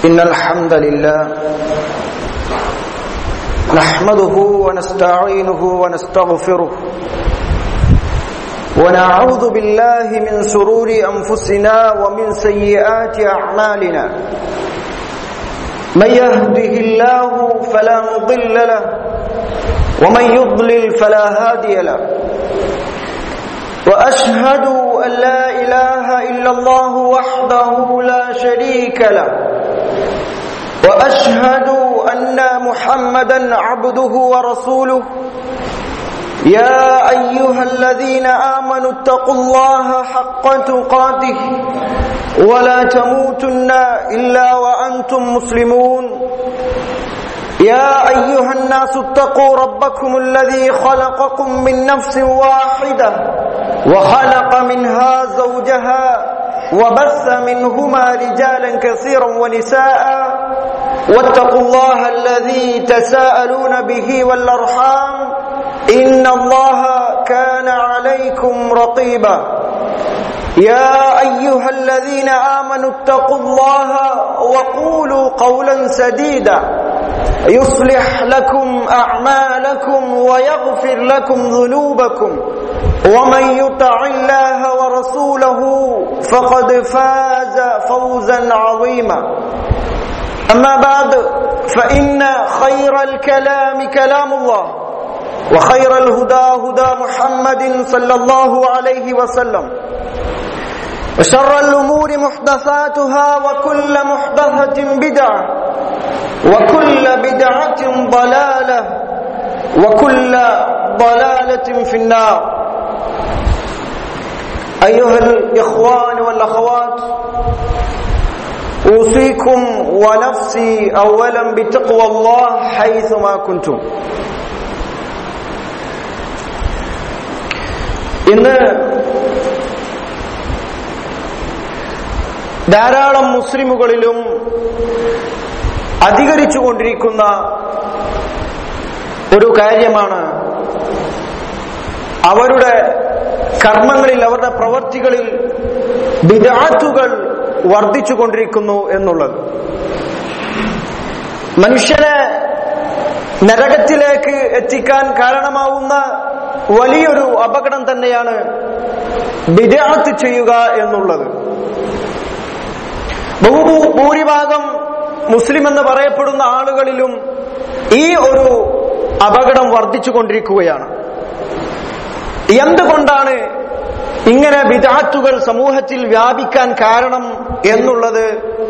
إن الحمد لله نحمده ونستعينه ونستغفره ونعوذ بالله من شرور أنفسنا ومن سيئات أعمالنا من يهده الله فلا مضل له ومن يضلل فلا هادي له واشهد ان لا اله الا الله وحده لا شريك له واشهد ان محمدا عبده ورسوله يا ايها الذين امنوا اتقوا الله حق تقاته ولا تموتن الا وانتم مسلمون يا ايها الناس اتقوا ربكم الذي خلقكم من نفس واحده وخلق منها زوجها وبث منهما رجالا كثيرا ونساء واتقوا الله الذي تساءلون به والارحام ان الله كان عليكم رقيبا يا ايها الذين امنوا اتقوا الله وقولوا قولا سديدا يصلح لكم اعمالكم ويغفر لكم ذنوبكم ومن يطع الله ورسوله فقد فاز فوزا عظيما اما بعد فان خير الكلام كلام الله وخير الهدى هدى محمد صلى الله عليه وسلم وشر الامور محدثاتها وكل محدثه بدعه وكل بدعه ضلاله وكل ضلاله في النار أيها الإخوان والأخوات أوصيكم ونفسي أولا بتقوى الله حيثما كنتم ഇന്ന് ധാരാളം മുസ്ലിമുകളിലും അധികരിച്ചു കൊണ്ടിരിക്കുന്ന ഒരു കാര്യമാണ് അവരുടെ കർമ്മങ്ങളിൽ അവരുടെ പ്രവർത്തികളിൽ വിദാത്തുകൾ വർദ്ധിച്ചുകൊണ്ടിരിക്കുന്നു എന്നുള്ളത് മനുഷ്യനെ നരകത്തിലേക്ക് എത്തിക്കാൻ കാരണമാവുന്ന വലിയൊരു അപകടം തന്നെയാണ് വിദാത്ത് ചെയ്യുക എന്നുള്ളത് ബഹുഭൂരിഭാഗം മുസ്ലിം എന്ന് പറയപ്പെടുന്ന ആളുകളിലും ഈ ഒരു അപകടം വർദ്ധിച്ചുകൊണ്ടിരിക്കുകയാണ് എന്തുകൊണ്ടാണ് ഇങ്ങനെ വിദാത്തുകൾ സമൂഹത്തിൽ വ്യാപിക്കാൻ കാരണം എന്നുള്ളത്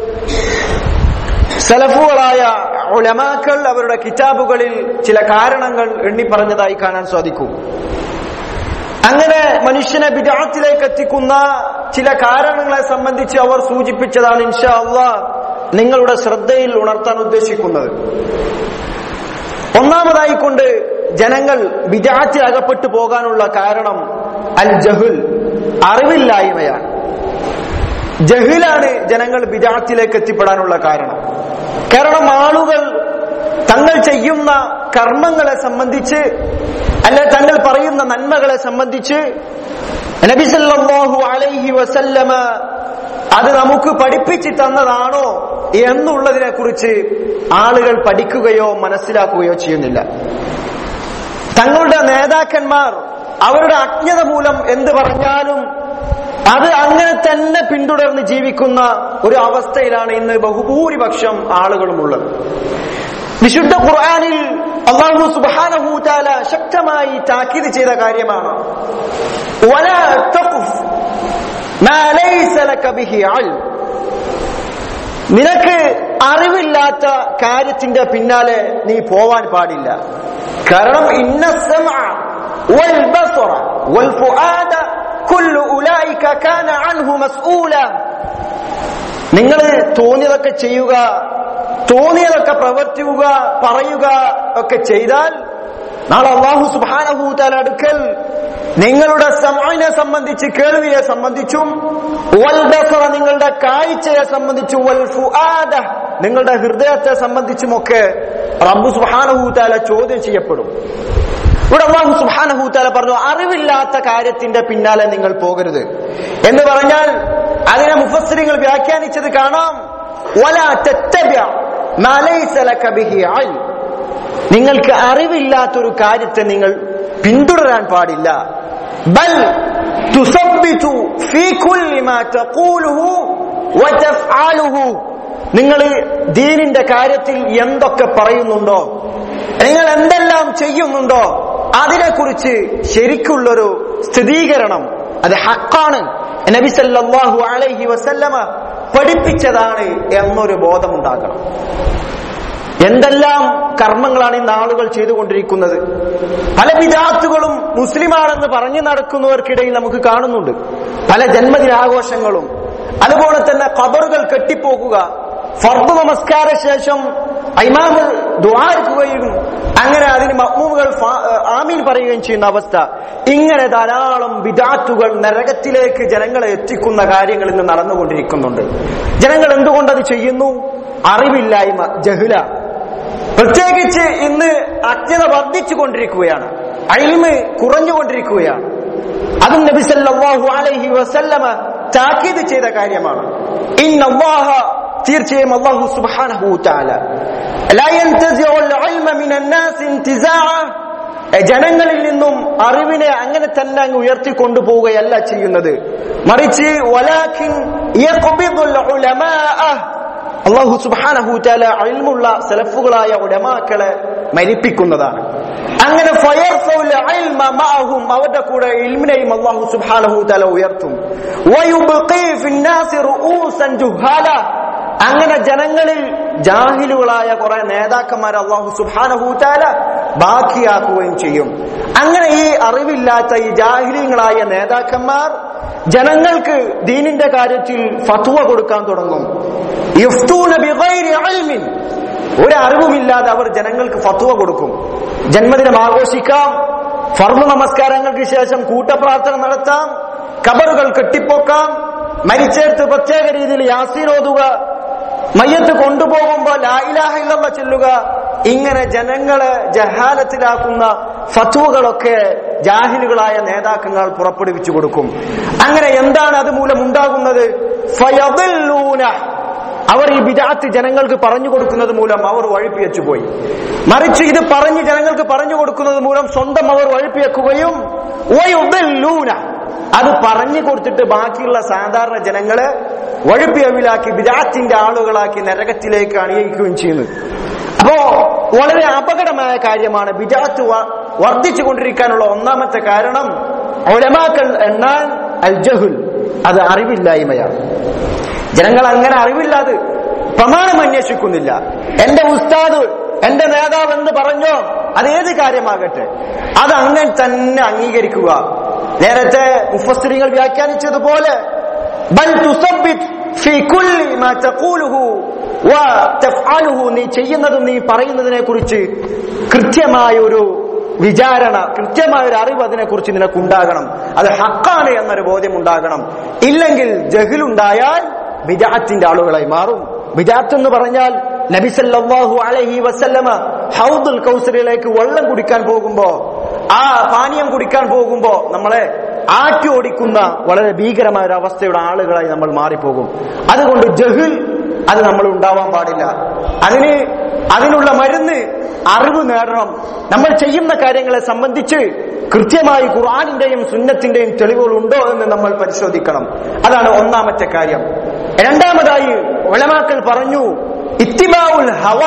സലഫുകളായ ഉലമാക്കൾ അവരുടെ കിതാബുകളിൽ ചില കാരണങ്ങൾ എണ്ണി പറഞ്ഞതായി കാണാൻ സാധിക്കും അങ്ങനെ മനുഷ്യനെ വിദാത്തിലേക്ക് എത്തിക്കുന്ന ചില കാരണങ്ങളെ സംബന്ധിച്ച് അവർ സൂചിപ്പിച്ചതാണ് ഇൻഷാ അള്ളാ നിങ്ങളുടെ ശ്രദ്ധയിൽ ഉണർത്താൻ ഉദ്ദേശിക്കുന്നത് ഒന്നാമതായി കൊണ്ട് ജനങ്ങൾ വിജാത്തിൽ അകപ്പെട്ടു പോകാനുള്ള കാരണം അൽ ജഹുൽ അറിവില്ലായ്മയാണ് ജഹിലാണ് ജനങ്ങൾ വിജാത്തിലേക്ക് എത്തിപ്പെടാനുള്ള കാരണം കാരണം ആളുകൾ തങ്ങൾ ചെയ്യുന്ന കർമ്മങ്ങളെ സംബന്ധിച്ച് അല്ലെ തങ്ങൾ പറയുന്ന നന്മകളെ സംബന്ധിച്ച് നബിസല്ലാഹു അലൈഹി വസല്ലമ അത് നമുക്ക് പഠിപ്പിച്ചു തന്നതാണോ എന്നുള്ളതിനെ കുറിച്ച് ആളുകൾ പഠിക്കുകയോ മനസ്സിലാക്കുകയോ ചെയ്യുന്നില്ല തങ്ങളുടെ നേതാക്കന്മാർ അവരുടെ അജ്ഞത മൂലം എന്ത് പറഞ്ഞാലും അത് അങ്ങനെ തന്നെ പിന്തുടർന്ന് ജീവിക്കുന്ന ഒരു അവസ്ഥയിലാണ് ഇന്ന് ബഹുഭൂരിപക്ഷം ആളുകളുമുള്ളത് വിശുദ്ധ ഖുർആാനിൽ അള്ളാഹു സുബാനഹൂതാല ശക്തമായി താക്കീത് ചെയ്ത കാര്യമാണ് നിനക്ക് അറിവില്ലാത്ത കാര്യത്തിന്റെ പിന്നാലെ നീ പോവാൻ പാടില്ല കാരണം ഇന്ന والبصر والفؤاد كل أولئك كان عنه مسؤولا നിങ്ങൾ തോന്നിയതൊക്കെ ചെയ്യുക തോന്നിയതൊക്കെ പ്രവർത്തിക്കുക പറയുക ഒക്കെ ചെയ്താൽ നാളെ അള്ളാഹു സുബാനഹൂത്താൽ അടുക്കൽ നിങ്ങളുടെ സമയനെ സംബന്ധിച്ച് കേൾവിയെ സംബന്ധിച്ചും വൽബസറ നിങ്ങളുടെ കാഴ്ചയെ സംബന്ധിച്ചും വൽ ഫുആദ നിങ്ങളുടെ ഹൃദയത്തെ സംബന്ധിച്ചുമൊക്കെ റബ്ബു സുബാനഹൂത്താല ചോദ്യം ചെയ്യപ്പെടും ഇവിടെ അള്ളാഹു സുബാനഹൂത്താല പറഞ്ഞു അറിവില്ലാത്ത കാര്യത്തിന്റെ പിന്നാലെ നിങ്ങൾ പോകരുത് എന്ന് പറഞ്ഞാൽ അതിനെ മുഫസ്സിരിങ്ങൾ വ്യാഖ്യാനിച്ചത് കാണാം ولا تتبع ما ليس لك به علم നിങ്ങൾക്ക് അറിവില്ലാത്തൊരു കാര്യത്തെ നിങ്ങൾ പിന്തുടരാൻ പാടില്ല ബൽ തുസബ്ബിതു ഫീ കുല്ലി മാ തഖൂലുഹു വതഫ്അലുഹു നിങ്ങൾ ദീനിന്റെ കാര്യത്തിൽ എന്തൊക്കെ പറയുന്നുണ്ടോ നിങ്ങൾ എന്തെല്ലാം ചെയ്യുന്നുണ്ടോ അതിനെക്കുറിച്ച് ശരിക്കുള്ളൊരു സ്ഥിരീകരണം അത് ഹക്കാണ് നബി സല്ലല്ലാഹു അലൈഹി വസല്ലമ പഠിപ്പിച്ചതാണ് എന്നൊരു ബോധമുണ്ടാകണം എന്തെല്ലാം കർമ്മങ്ങളാണ് ഇന്ന് ആളുകൾ ചെയ്തുകൊണ്ടിരിക്കുന്നത് പല വിദാത്തുകളും മുസ്ലിമാണെന്ന് പറഞ്ഞു നടക്കുന്നവർക്കിടയിൽ നമുക്ക് കാണുന്നുണ്ട് പല ജന്മദിനാഘോഷങ്ങളും അതുപോലെ തന്നെ ഖബറുകൾ കെട്ടിപ്പോക്കുക ഫർദ് നമസ്കാര ശേഷം ഇമാമ് ദ്വാരിക്കുകയും അങ്ങനെ അതിന് മഹ്മൂമുകൾ ആമീൻ പറയുകയും ചെയ്യുന്ന അവസ്ഥ ഇങ്ങനെ ധാരാളം വിദാത്തുകൾ നരകത്തിലേക്ക് ജനങ്ങളെ എത്തിക്കുന്ന കാര്യങ്ങൾ ഇന്ന് നടന്നുകൊണ്ടിരിക്കുന്നുണ്ട് ജനങ്ങൾ എന്തുകൊണ്ടത് ചെയ്യുന്നു അറിവില്ലായ്മ ജഹുല പ്രത്യേകിച്ച് ഇന്ന് അജ്ഞത വർദ്ധിച്ചു കൊണ്ടിരിക്കുകയാണ് അഴിമ് കുറഞ്ഞുകൊണ്ടിരിക്കുകയാണ് അതും നബി സല്ലല്ലാഹു അലൈഹി വസല്ലമ താക്കീത് ചെയ്ത കാര്യമാണ് ഇന്നല്ലാഹ തീർച്ചയായും അല്ലാഹു സുബ്ഹാനഹു തആല ലാ യൻതസിഉൽ ഇൽമ മിനൻ നാസ് ഇന്തിസാഅ ജനങ്ങളിൽ നിന്നും അറിവിനെ അങ്ങനെ തന്നെ അങ്ങ് ഉയർത്തിക്കൊണ്ടുപോവുകയല്ല ചെയ്യുന്നത് മറിച്ച് വലാഖിൻ യഖ്ബിദുൽ ഉലമാഅ അള്ളാഹു സുബാനഹു താല അൽമുള്ള സെലഫുകളായ ഉടമാക്കളെ മരിപ്പിക്കുന്നതാണ് അങ്ങനെ ഫയർഫൗൽ ഇൽമ മഅഹും അവരുടെ കൂടെ ഇൽമിനെയും അള്ളാഹു സുബ്ഹാനഹു തആല ഉയർത്തും വയുബ്ഖി ഫിന്നാസി റൂസൻ ജുഹാല അങ്ങനെ ജനങ്ങളിൽ ജാഹിലുകളായ കുറെ നേതാക്കന്മാർ അള്ളാഹു സുബ്ഹാനഹു തആല ബാക്കിയാക്കുകയും ചെയ്യും അങ്ങനെ ഈ അറിവില്ലാത്ത ഈ ജാഹിലിങ്ങളായ നേതാക്കന്മാർ ജനങ്ങൾക്ക് ദീനിന്റെ കാര്യത്തിൽ ഫത്വ കൊടുക്കാൻ തുടങ്ങും യുഫ്തൂന ബിഗൈരി ഇൽമിൻ ഒരു അറിവുമില്ലാതെ അവർ ജനങ്ങൾക്ക് ഫത്വ കൊടുക്കും ജന്മദിനം ആഘോഷിക്കാം ഫർമ നമസ്കാരങ്ങൾക്ക് ശേഷം കൂട്ടപ്രാർത്ഥന നടത്താം കബറുകൾ കെട്ടിപ്പോക്കാം മരിച്ചേർത്ത് പ്രത്യേക രീതിയിൽ യാസീനോതുക മയ്യത്ത് കൊണ്ടുപോകുമ്പോ ലായിലാഹ ഇല്ലല്ല ചെല്ലുക ഇങ്ങനെ ജനങ്ങളെ ജഹാലത്തിലാക്കുന്ന ഫത്വകളൊക്കെ ജാഹിലുകളായ നേതാക്കന്മാർ പുറപ്പെടുവിച്ചു കൊടുക്കും അങ്ങനെ എന്താണ് അതുമൂലം ഉണ്ടാകുന്നത് ഫയദില്ലൂന അവർ ഈ ബിദാത്ത് ജനങ്ങൾക്ക് പറഞ്ഞു കൊടുക്കുന്നത് മൂലം അവർ വഴിപ്പിയച്ചു പോയി മറിച്ച് ഇത് പറഞ്ഞ് ജനങ്ങൾക്ക് പറഞ്ഞു കൊടുക്കുന്നത് മൂലം സ്വന്തം അവർ വഴിപ്പിയക്കുകയും വയുദില്ലൂന അത് പറഞ്ഞു കൊടുത്തിട്ട് ബാക്കിയുള്ള സാധാരണ ജനങ്ങളെ വഴിപ്പിയവിലാക്കി ബിദാത്തിന്റെ ആളുകളാക്കി നരകത്തിലേക്ക് അണിയിക്കുകയും ചെയ്യുന്നത് അപ്പോ വളരെ അപകടമായ കാര്യമാണ് ബിജാത്ത് വർദ്ധിച്ചു കൊണ്ടിരിക്കാനുള്ള ഒന്നാമത്തെ കാരണം ഒലമാക്കൾ എന്നാൽ അൽ ജഹുൽ അത് അറിവില്ലായ്മയാണ് ജനങ്ങൾ അങ്ങനെ അറിവില്ലാതെ പ്രമാണം അന്വേഷിക്കുന്നില്ല എന്റെ ഉസ്താദ് എന്റെ നേതാവ് എന്ന് പറഞ്ഞോ അത് ഏത് കാര്യമാകട്ടെ അത് അങ്ങനെ തന്നെ അംഗീകരിക്കുക നേരത്തെ മുഫസ്ത്രീകൾ വ്യാഖ്യാനിച്ചതുപോലെ ബൽ തുസബ്ബിത് ഫീ കുല്ലി മാ തഖൂലുഹു വ തഫ്അലുഹു നീ ചെയ്യുന്നതും നീ പറയുന്നതിനെ കുറിച്ച് കൃത്യമായ ഒരു വിചാരണ കൃത്യമായ ഒരു അറിവ് അതിനെ കുറിച്ച് നിനക്കുണ്ടാകണം അത് ഹക്കാണ് എന്നൊരു ബോധ്യം ഉണ്ടാകണം ഇല്ലെങ്കിൽ ജഹിലുണ്ടായാൽ ബിജാത്തിന്റെ ആളുകളായി മാറും ബിജാത്ത് എന്ന് പറഞ്ഞാൽ നബിസല്ലാഹു അലഹി വസല്ലമ ഹൗദുൽ കൗസറിലേക്ക് വെള്ളം കുടിക്കാൻ പോകുമ്പോ ആ പാനീയം കുടിക്കാൻ പോകുമ്പോ നമ്മളെ ആറ്റി ഓടിക്കുന്ന വളരെ ഭീകരമായ ഒരു അവസ്ഥയുടെ ആളുകളായി നമ്മൾ മാറിപ്പോകും അതുകൊണ്ട് ജഹിൽ അത് നമ്മൾ ഉണ്ടാവാൻ പാടില്ല അതിന് അതിനുള്ള മരുന്ന് അറിവ് നേടണം നമ്മൾ ചെയ്യുന്ന കാര്യങ്ങളെ സംബന്ധിച്ച് കൃത്യമായി ഖുർആാനിന്റെയും സുന്നത്തിന്റെയും തെളിവുകൾ ഉണ്ടോ എന്ന് നമ്മൾ പരിശോധിക്കണം അതാണ് ഒന്നാമത്തെ കാര്യം രണ്ടാമതായി ഒളമാക്കൾ പറഞ്ഞു ഇത്തിബാവുൽ ഹവ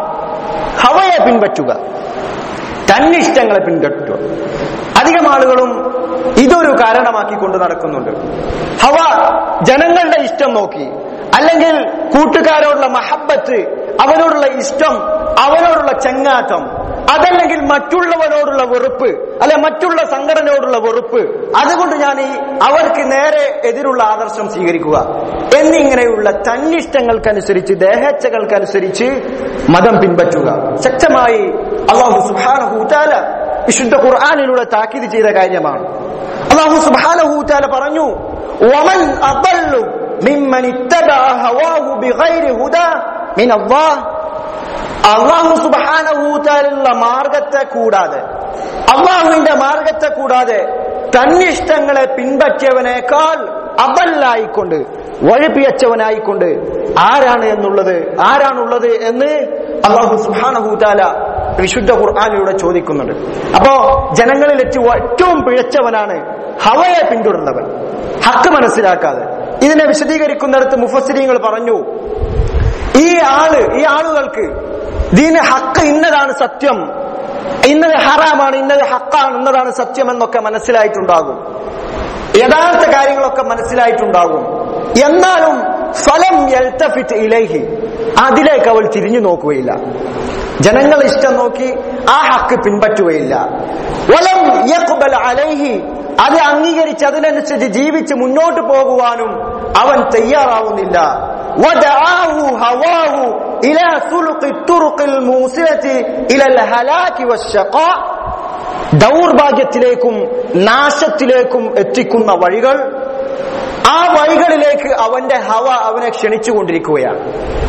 ഹവയെ പിൻപറ്റുക തന്നിഷ്ടങ്ങളെ പിൻപറ്റുക അധികം ആളുകളും ഇതൊരു കാരണമാക്കി കൊണ്ട് നടക്കുന്നുണ്ട് ഹവ ജനങ്ങളുടെ ഇഷ്ടം നോക്കി അല്ലെങ്കിൽ കൂട്ടുകാരോടുള്ള മഹബത്ത് അവനോടുള്ള ഇഷ്ടം അവനോടുള്ള ചങ്ങാത്തം അതല്ലെങ്കിൽ മറ്റുള്ളവനോടുള്ള വെറുപ്പ് അല്ലെ മറ്റുള്ള സംഘടനയോടുള്ള വെറുപ്പ് അതുകൊണ്ട് ഞാൻ ഈ അവർക്ക് നേരെ എതിരുള്ള ആദർശം സ്വീകരിക്കുക എന്നിങ്ങനെയുള്ള തന്നിഷ്ടങ്ങൾക്കനുസരിച്ച് ദേഹേച്ഛകൾക്കനുസരിച്ച് മതം പിൻപറ്റുക ശക്തമായി അള്ളാഹു സുബാനഹൂത്താല വിശുദ്ധ ഖുർആാനിലൂടെ താക്കീത് ചെയ്ത കാര്യമാണ് അള്ളാഹു സുബാനഹൂത്താല പറഞ്ഞു ومن أضل ممن اتبع هواه بغير هدى من الله അള്ളാഹു സുബാനഹൂത്താലുള്ള മാർഗത്തെ കൂടാതെ അള്ളാഹുവിന്റെ മാർഗത്തെ കൂടാതെ തന്നിഷ്ടങ്ങളെ പിൻപറ്റിയവനേക്കാൾ അവല്ലായിക്കൊണ്ട് വഴിപ്പിയച്ചവനായിക്കൊണ്ട് ആരാണ് എന്നുള്ളത് ആരാണുള്ളത് എന്ന് അള്ളാഹു സുഹാനഹൂതാല വിശുദ്ധ ഖുർആാനിലൂടെ ചോദിക്കുന്നുണ്ട് അപ്പോ ജനങ്ങളിൽ ഏറ്റവും ഏറ്റവും പിഴച്ചവനാണ് ഹവയെ പിന്തുടർന്നവൻ ഹക്ക് മനസ്സിലാക്കാതെ ഇതിനെ വിശദീകരിക്കുന്നിടത്ത് മുഫസ്സിരിങ്ങൾ പറഞ്ഞു ഈ ആള് ഈ ആളുകൾക്ക് ദീന് ഹക്ക് ഇന്നതാണ് സത്യം ഇന്നത് ഹറാമാണ് ഇന്നത് ഹക്കാണ് ഇന്നതാണ് സത്യം എന്നൊക്കെ മനസ്സിലായിട്ടുണ്ടാകും യഥാർത്ഥ കാര്യങ്ങളൊക്കെ മനസ്സിലായിട്ടുണ്ടാകും എന്നാലും ഫലം എൽത്തഫിറ്റ് ഇലൈഹി അതിലേക്ക് അവൾ തിരിഞ്ഞു നോക്കുകയില്ല ജനങ്ങൾ ഇഷ്ടം നോക്കി ആ ഹക്ക് പിൻപറ്റുകയില്ല വലം യഖ്ബൽ അലൈഹി അത് അംഗീകരിച്ച് അതിനനുസരിച്ച് ജീവിച്ച് മുന്നോട്ട് പോകുവാനും അവൻ തയ്യാറാവുന്നില്ല ودعاه هواه إلى سلق الطرق الموصلة إلى الهلاك والشقاء ദൗർഭാഗ്യത്തിലേക്കും നാശത്തിലേക്കും എത്തിക്കുന്ന വഴികൾ ആ വഴികളിലേക്ക് അവന്റെ ഹവ അവനെ ക്ഷണിച്ചുകൊണ്ടിരിക്കുകയാണ്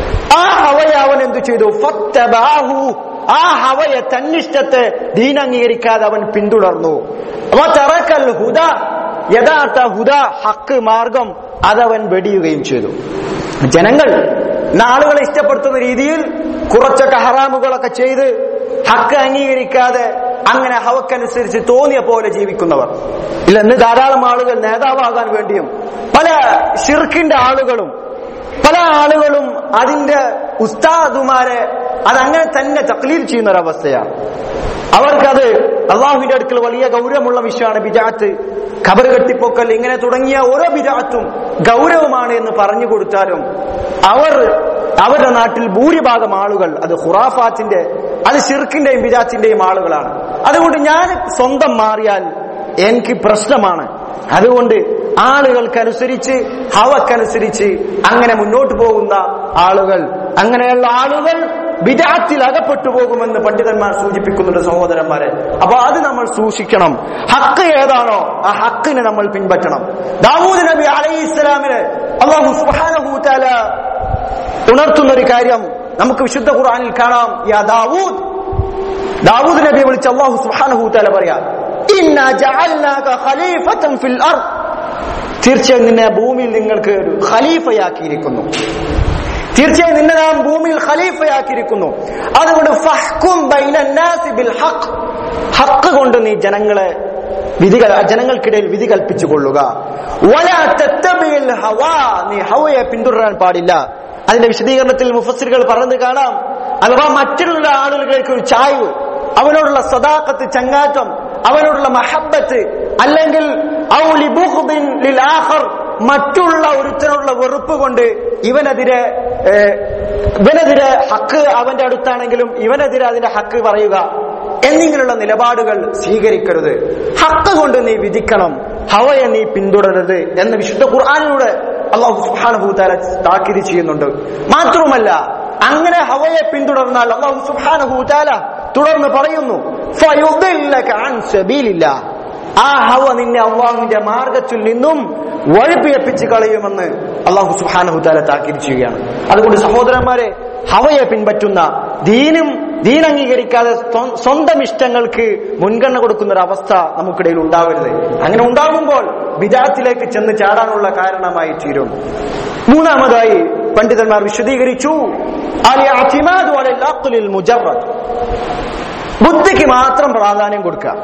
ആ ഹവയെ അവൻ എന്തു ചെയ്തു ഫത്തബാഹു ആ ഹവയെ തന്നിഷ്ടത്തെ ദീൻ അംഗീകരിക്കാതെ അവൻ പിന്തുടർന്നു വതറക്കൽ ഹുദ യഥാർത്ഥ ഹുദ ഹക്ക് മാർഗം അതവൻ വെടിയുകയും ചെയ്തു ജനങ്ങൾ നാളുകളെ ഇഷ്ടപ്പെടുത്തുന്ന രീതിയിൽ കുറച്ചൊക്കെ ഹറാമുകളൊക്കെ ചെയ്ത് ഹക്ക് അംഗീകരിക്കാതെ അങ്ങനെ ഹവക്കനുസരിച്ച് തോന്നിയ പോലെ ജീവിക്കുന്നവർ ഇല്ല ഇന്ന് ധാരാളം ആളുകൾ നേതാവാകാൻ വേണ്ടിയും പല ഷിർക്കിന്റെ ആളുകളും പല ആളുകളും അതിന്റെ ഉസ്താദുമാരെ അതങ്ങനെ തന്നെ തക്ലീൽ ചെയ്യുന്ന ഒരവസ്ഥയാണ് അവർക്കത് അള്ളാഹുവിന്റെ അടുക്കൽ വലിയ ഗൗരവമുള്ള വിഷയമാണ് ബിജാത്ത് ഖബർ കെട്ടിപ്പൊക്കൽ ഇങ്ങനെ തുടങ്ങിയ ഓരോ ബിജാത്തും ഗൗരവമാണ് എന്ന് പറഞ്ഞു കൊടുത്താലും അവർ അവരുടെ നാട്ടിൽ ഭൂരിഭാഗം ആളുകൾ അത് ഖുറാഫാത്തിന്റെ അത് ഷിർക്കിന്റെയും ബിജാത്തിന്റെയും ആളുകളാണ് അതുകൊണ്ട് ഞാൻ സ്വന്തം മാറിയാൽ എനിക്ക് പ്രശ്നമാണ് അതുകൊണ്ട് ആളുകൾക്കനുസരിച്ച് ഹവക്കനുസരിച്ച് അങ്ങനെ മുന്നോട്ട് പോകുന്ന ആളുകൾ അങ്ങനെയുള്ള ആളുകൾ വിജാത്തിൽ അകപ്പെട്ടു പോകുമെന്ന് പണ്ഡിതന്മാർ സൂചിപ്പിക്കുന്നുണ്ട് സഹോദരന്മാരെ അപ്പൊ അത് നമ്മൾ സൂക്ഷിക്കണം ഹക്ക് ഏതാണോ ആ ഹക്കിനെ നമ്മൾ പിൻപറ്റണം ദാവൂദ് നബി അലൈഹി ഇസ്ലാമിന് അള്ളാഹു സുഹാനഹൂത്താല ഉണർത്തുന്ന ഒരു കാര്യം നമുക്ക് വിശുദ്ധ ഖുർആനിൽ കാണാം യാ ദാവൂദ് ദാവൂദ് നബിയെ വിളിച്ച് അള്ളാഹു സുഹാനഹൂത്താല പറയാ ഇന്ന ജഅൽനാക ഖലീഫത്തൻ ഫിൽ അർദ് തീർച്ചയായും നിന്നെ ഭൂമിയിൽ നിങ്ങൾക്ക് ഒരു ഖലീഫയാക്കിയിരിക്കുന്നു തീർച്ചയായും നിന്നെ നാം ഭൂമിയിൽ ഖലീഫയാക്കിയിരിക്കുന്നു അതുകൊണ്ട് ഫഹ്കും ബൈനന്നാസി ബിൽ ഹഖ് ഹക്ക് കൊണ്ട് നീ ജനങ്ങളെ വിധികൾ ജനങ്ങൾക്കിടയിൽ വിധി കൽപ്പിച്ചു കൊള്ളുക വലാ തത്തബിൽ ഹവാ നീ ഹവയെ പിന്തുടരാൻ പാടില്ല അതിന്റെ വിശദീകരണത്തിൽ മുഫസ്സിറുകൾ പറഞ്ഞത് കാണാം അഥവാ മറ്റുള്ള ആളുകൾക്ക് ഒരു ചായ്വ് അവനോടുള്ള സദാക്കത്ത് ചങ്ങാറ്റം അവനോടുള്ള മഹബത്ത് അല്ലെങ്കിൽ ഔ ലിബുഖ്ദിൻ ലിൽ ആഖർ മറ്റുള്ള ഒരുത്തനുള്ള വെറുപ്പ് കൊണ്ട് ഇവനെതിരെ ഏഹ്, ഇവനെതിരെ ഹക്ക് അവന്റെ അടുത്താണെങ്കിലും ഇവനെതിരെ അതിന്റെ ഹക്ക് പറയുക എന്നിങ്ങനെയുള്ള നിലപാടുകൾ സ്വീകരിക്കരുത് ഹക്ക് കൊണ്ട് നീ വിധിക്കണം ഹവയെ നീ പിന്തുടരരുത് എന്ന് വിശുദ്ധ ഖുർആാനിലൂടെ അള്ളാഹു സുഹാനഹൂത്താല താക്കീത് ചെയ്യുന്നുണ്ട് മാത്രവുമല്ല അങ്ങനെ ഹവയെ പിന്തുടർന്നാൽ അള്ളാഹു സുഹാനഹൂത്താല തുടർന്ന് പറയുന്നു "ഫയുദില്ലക അൻ സബീലില്ലാ." ആ ഹവ നിന്നെ അള്ളാഹുവിന്റെ മാർഗത്തിൽ നിന്നും വഴിപ്പിഴപ്പിച്ച് കളയുമെന്ന് അള്ളാഹു സുഹാനഹുത്താല താക്കീത് ചെയ്യുകയാണ് അതുകൊണ്ട് സഹോദരന്മാരെ ഹവയെ പിൻപറ്റുന്ന ദീനും ദീൻ അംഗീകരിക്കാതെ സ്വ- സ്വന്തം ഇഷ്ടങ്ങൾക്ക് മുൻഗണന കൊടുക്കുന്ന ഒരു അവസ്ഥ നമുക്കിടയിൽ ഉണ്ടാവരുത് അങ്ങനെ ഉണ്ടാകുമ്പോൾ വിദാത്തിലേക്ക് ചെന്ന് ചാടാനുള്ള കാരണമായി തീരും മൂന്നാമതായി പണ്ഡിതന്മാർ വിശദീകരിച്ചു അൽ ഇഅ്തിമാദു അലൽ അഖ്ലിൽ മുജറദ് ബുദ്ധിക്ക് മാത്രം പ്രാധാന്യം കൊടുക്കുക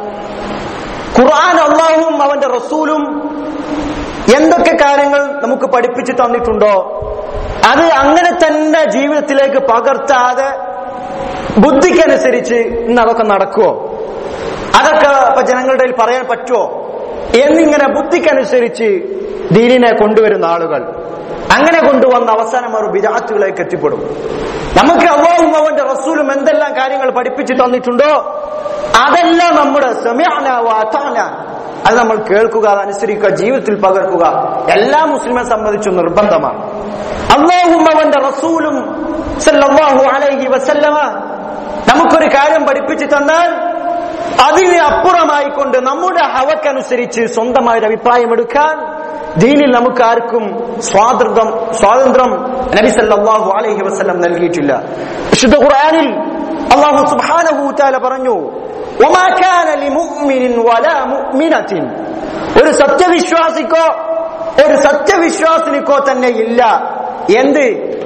ഖുർആൻ അള്ളാഹും അവന്റെ റസൂലും എന്തൊക്കെ കാര്യങ്ങൾ നമുക്ക് പഠിപ്പിച്ചു തന്നിട്ടുണ്ടോ അത് അങ്ങനെ തന്നെ ജീവിതത്തിലേക്ക് പകർത്താതെ ബുദ്ധിക്കനുസരിച്ച് ഇന്ന് അതൊക്കെ നടക്കുവോ അതൊക്കെ ഇപ്പൊ ജനങ്ങളുടെ ഇടയിൽ പറയാൻ പറ്റുമോ എന്നിങ്ങനെ ബുദ്ധിക്കനുസരിച്ച് ദീനിനെ കൊണ്ടുവരുന്ന ആളുകൾ അങ്ങനെ കൊണ്ടുവന്ന അവസാനം അവർ വിരാത്തുകളിലേക്ക് എത്തിപ്പെടും നമുക്ക് അള്ളാഹും അവന്റെ റസൂലും എന്തെല്ലാം കാര്യങ്ങൾ പഠിപ്പിച്ചു തന്നിട്ടുണ്ടോ അതെല്ലാം നമ്മുടെ സമയാന വാത്താന അത് നമ്മൾ കേൾക്കുക അത് അനുസരിക്കുക ജീവിതത്തിൽ പകർക്കുക എല്ലാ മുസ്ലിമെ സംബന്ധിച്ചും നിർബന്ധമാണ് അള്ളാഹും അവന്റെ റസൂലും സല്ലല്ലാഹു അലൈഹി വസല്ലമ നമുക്കൊരു കാര്യം പഠിപ്പിച്ചു തന്നാൽ അതിന് അപ്പുറമായിക്കൊണ്ട് നമ്മുടെ ഹവക്കനുസരിച്ച് സ്വന്തമായ ഒരു അഭിപ്രായം എടുക്കാൻ ദീനിൽ നമുക്ക് ആർക്കും സ്വാതന്ത്ര്യം സ്വാതന്ത്ര്യം നബി സല്ലല്ലാഹു അലൈഹി വസല്ലം നൽകിയിട്ടില്ല വിശുദ്ധ ഖുർആനിൽ അല്ലാഹു സുബ്ഹാനഹു തആല പറഞ്ഞു വമാ കാന ലിമുഅ്മിനിൻ വലാ മുഅ്മിനത്തിൻ ഒരു സത്യവിശ്വാസിക്കോ ഒരു സത്യവിശ്വാസിനിക്കോ തന്നെ ഇല്ല എന്ത്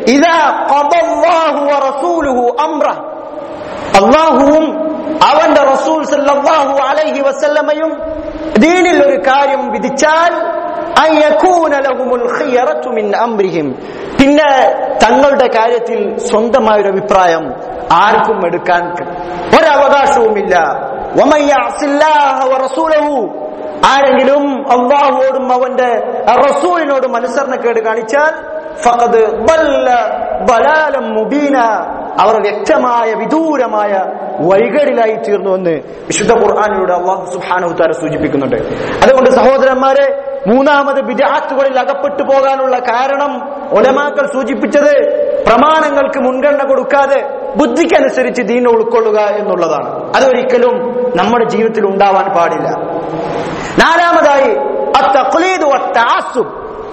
ഇതാ ഖദല്ലാഹു വറസൂലുഹു അംറ അള്ളാഹുവും അവന്റെ റസൂൽ സല്ലല്ലാഹു അലൈഹി വസല്ലമയും ദീനിൽ ഒരു കാര്യം വിധിച്ചാൽ അൻ യകൂന ലഹുമുൽ ഖിയറത്തു മിൻ അംരിഹിം പിന്നെ തങ്ങളുടെ കാര്യത്തിൽ സ്വന്തമായ ഒരു അഭിപ്രായം ആർക്കും എടുക്കാൻ ഒരവകാശവുമില്ല വമൻ യഅസില്ലാഹ വറസൂലഹു ആരെങ്കിലും അള്ളാഹുവോടും അവന്റെ റസൂലിനോടും അനുസരണക്കേട് കാണിച്ചാൽ ഫഖദ് ضل ضلالا മുബീന അവർ വ്യക്തമായ വിദൂരമായ വഴികളിലായി തീർന്നുവെന്ന് വിശുദ്ധ ഖുർആാനിലൂടെ അള്ളാഹു സുബ്ഹാനഹു തആല സൂചിപ്പിക്കുന്നുണ്ട് അതുകൊണ്ട് സഹോദരന്മാരെ മൂന്നാമത് ബിദാത്തുകളിൽ അകപ്പെട്ടു പോകാനുള്ള കാരണം ഒലമാക്കൾ സൂചിപ്പിച്ചത് പ്രമാണങ്ങൾക്ക് മുൻഗണന കൊടുക്കാതെ ബുദ്ധിക്കനുസരിച്ച് ദീൻ ഉൾക്കൊള്ളുക എന്നുള്ളതാണ് അതൊരിക്കലും നമ്മുടെ ജീവിതത്തിൽ ഉണ്ടാവാൻ പാടില്ല നാലാമതായി അത്തഖ്ലീദ് വത്തഅസ്സുബ്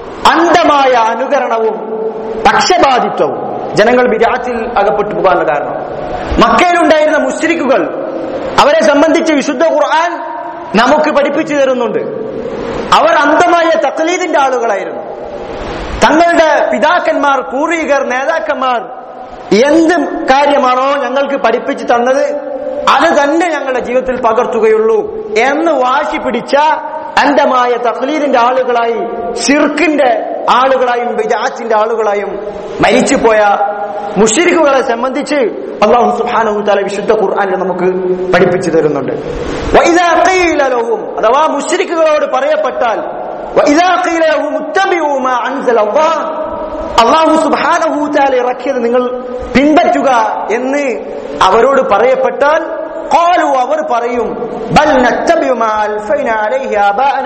അന്ധമായ അനുകരണവും പക്ഷപാതിത്വവും ജനങ്ങൾ വിരാത്തിൽ അകപ്പെട്ടു പോകാനുള്ള കാരണം മക്കയിലുണ്ടായിരുന്ന മുസ്ലിക്കുകൾ അവരെ സംബന്ധിച്ച് വിശുദ്ധ ഖുർആൻ നമുക്ക് പഠിപ്പിച്ചു തരുന്നുണ്ട് അവർ അന്ധമായ തക്ലീദിന്റെ ആളുകളായിരുന്നു തങ്ങളുടെ പിതാക്കന്മാർ പൂർവികർ നേതാക്കന്മാർ എന്ത് കാര്യമാണോ ഞങ്ങൾക്ക് പഠിപ്പിച്ചു തന്നത് അത് തന്നെ ഞങ്ങളുടെ ജീവിതത്തിൽ പകർത്തുകയുള്ളൂ എന്ന് വാശി പിടിച്ച അന്ധമായ തക്ലീദിന്റെ ആളുകളായി ഷിർക്കിന്റെ ആളുകളായും ബിജാത്തിന്റെ ആളുകളായും മരിച്ചുപോയ മുഷിരിക്കുകളെ സംബന്ധിച്ച് അള്ളാഹു സുബ്ഹാനഹു തആല വിശുദ്ധ ഖുർആനിൽ നമുക്ക് പഠിപ്പിച്ചു തരുന്നുണ്ട് വഇദാ ഖീല ലഹും അഥവാ മുശ്രിക്കുകളോട് പറയപ്പെട്ടാൽ വഇദാ ഖീല ലഹും ഇത്തബിഉ മാ അൻസല അല്ലാഹ് അള്ളാഹു സുബ്ഹാനഹു തആല ഇറക്കിയത് നിങ്ങൾ പിൻപറ്റുക എന്ന് അവരോട് പറയപ്പെട്ടാൽ ഖാലു അവർ പറയും ബൽ നത്തബിഉ മാ അൽഫൈന അലൈഹി ആബാഅന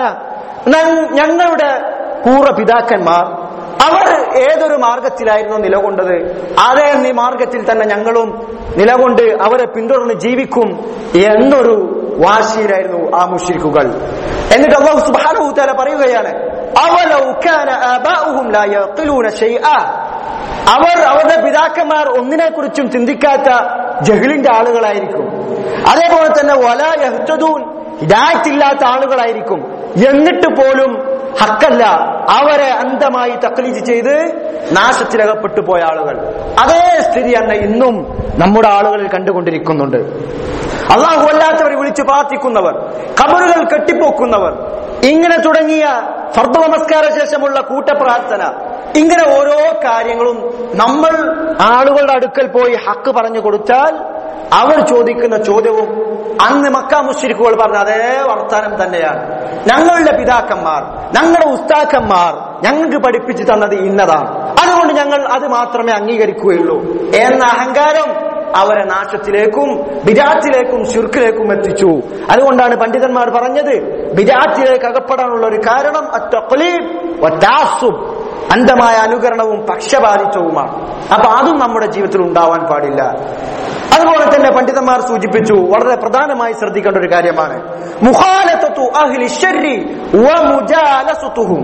ന- ഞങ്ങളുടെ പൂർവ്വ പിതാക്കന്മാർ അവർ ഏതൊരു മാർഗത്തിലായിരുന്നു നിലകൊണ്ടത് അതേ ഈ മാർഗത്തിൽ തന്നെ ഞങ്ങളും നിലകൊണ്ട് അവരെ പിന്തുടർന്ന് ജീവിക്കും എന്നൊരു വാശിയിലായിരുന്നു ആ മുഷിരിക്കുകൾ എന്നിട്ട് അള്ളാഹു സുബ്ഹാനഹു തആല പറയുകയാണ് അവലൗ കാന ആബാഉഹും ലാ യഖിലൂന ശൈആ അവർ അവരുടെ പിതാക്കന്മാർ ഒന്നിനെ കുറിച്ചും ചിന്തിക്കാത്ത ജഹിലിന്റെ ആളുകളായിരിക്കും അതേപോലെ തന്നെ വല യഹ്തദൂൻ ഹിദായത്തില്ലാത്ത ആളുകളായിരിക്കും എന്നിട്ട് പോലും ഹക്കല്ല അവരെ അന്ധമായി തക്ലീജ് ചെയ്ത് നാശത്തിലകപ്പെട്ടു പോയ ആളുകൾ അതേ സ്ഥിതി തന്നെ ഇന്നും നമ്മുടെ ആളുകളിൽ കണ്ടുകൊണ്ടിരിക്കുന്നുണ്ട് അള്ളാഹു അല്ലാത്തവരെ വിളിച്ചു പ്രാർത്ഥിക്കുന്നവർ കബറുകൾ കെട്ടിപ്പോക്കുന്നവർ ഇങ്ങനെ തുടങ്ങിയ ഫർദ് നമസ്കാര ശേഷമുള്ള കൂട്ടപ്രാർത്ഥന ഇങ്ങനെ ഓരോ കാര്യങ്ങളും നമ്മൾ ആളുകളുടെ അടുക്കൽ പോയി ഹക്ക് പറഞ്ഞു കൊടുത്താൽ അവർ ചോദിക്കുന്ന ചോദ്യവും അന്ന് മക്ക മുശ്രിക്കുകൾ പറഞ്ഞ അതേ വർത്താനം തന്നെയാണ് ഞങ്ങളുടെ പിതാക്കന്മാർ ഞങ്ങളുടെ ഉസ്താക്കന്മാർ ഞങ്ങൾക്ക് പഠിപ്പിച്ചു തന്നത് ഇന്നതാണ് അതുകൊണ്ട് ഞങ്ങൾ അത് മാത്രമേ അംഗീകരിക്കുകയുള്ളൂ എന്ന അഹങ്കാരം അവരെ നാശത്തിലേക്കും ബിജാത്തിലേക്കും ശുർക്കിലേക്കും എത്തിച്ചു അതുകൊണ്ടാണ് പണ്ഡിതന്മാർ പറഞ്ഞത് ബിജാത്തിലേക്ക് അകപ്പെടാനുള്ള ഒരു കാരണം അത്തഖ്ലീബ് വത്താസുബ് അന്ധമായ അനുകരണവും പക്ഷപാതിത്വവുമാണ് അപ്പൊ അതും നമ്മുടെ ജീവിതത്തിൽ ഉണ്ടാവാൻ പാടില്ല അതുപോലെ തന്നെ പണ്ഡിതന്മാർ സൂചിപ്പിച്ചു വളരെ പ്രധാനമായി ശ്രദ്ധിക്കേണ്ട ഒരു കാര്യമാണ് മുഖാലത്തു അഹ്ലി ശർരി വ മുജാലസുതുഹും